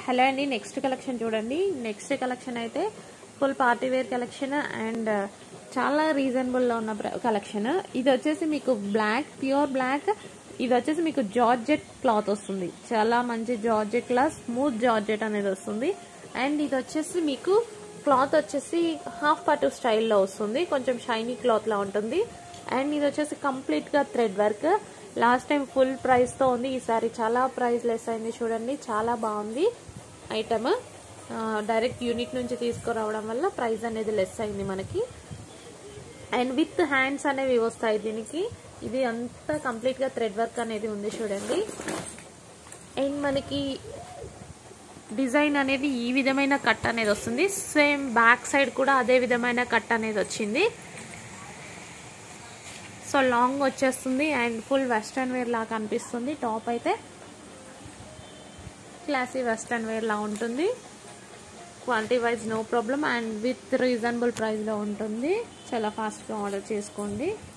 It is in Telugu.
హలో అండి నెక్స్ట్ కలెక్షన్ చూడండి నెక్స్ట్ కలెక్షన్ అయితే full party wear collection and చాలా రీజనబుల్లో ఉన్న కలెక్షన్ ఇది వచ్చేసి మీకు బ్లాక్ ప్యూర్ బ్లాక్ ఇది వచ్చేసి మీకు జార్జెట్ క్లాత్ వస్తుంది చాలా మంచి జార్జెట్ లా స్మూత్ జార్జెట్ అనేది వస్తుంది అండ్ ఇది వచ్చేసి మీకు క్లాత్ వచ్చేసి హాఫ్ పట్టు స్టైల్లో వస్తుంది కొంచెం షైనీ క్లాత్ లా ఉంటుంది అండ్ ఇది వచ్చేసి కంప్లీట్ గా thread work last time full price తో ఉంది ఈసారి చాలా ప్రైస్ లెస్ అయింది చూడండి చాలా బాగుంది ఐటమ్ డైరెక్ట్ యూనిట్ నుంచి తీసుకురావడం వల్ల ప్రైస్ అనేది లెస్ అయింది మనకి అండ్ విత్ హ్యాండ్స్ అనేవి వస్తాయి దీనికి ఇది అంతా కంప్లీట్ గా థ్రెడ్ వర్క్ అనేది ఉంది చూడండి అండ్ మనకి డిజైన్ అనేది ఈ విధమైన కట్ అనేది వస్తుంది సేమ్ బ్యాక్ సైడ్ కూడా అదే విధమైన కట్ అనేది వచ్చింది సో లాంగ్ వచ్చేస్తుంది అండ్ ఫుల్ వెస్ట్రన్ వేర్ లాగా కనిపిస్తుంది టాప్ అయితే క్లాసీ వెస్ట్రన్ వేర్ లా ఉంటుంది quality wise no problem and with reasonable ప్రైస్లో ఉంటుంది చాలా ఫాస్ట్గా ఆర్డర్ చేసుకోండి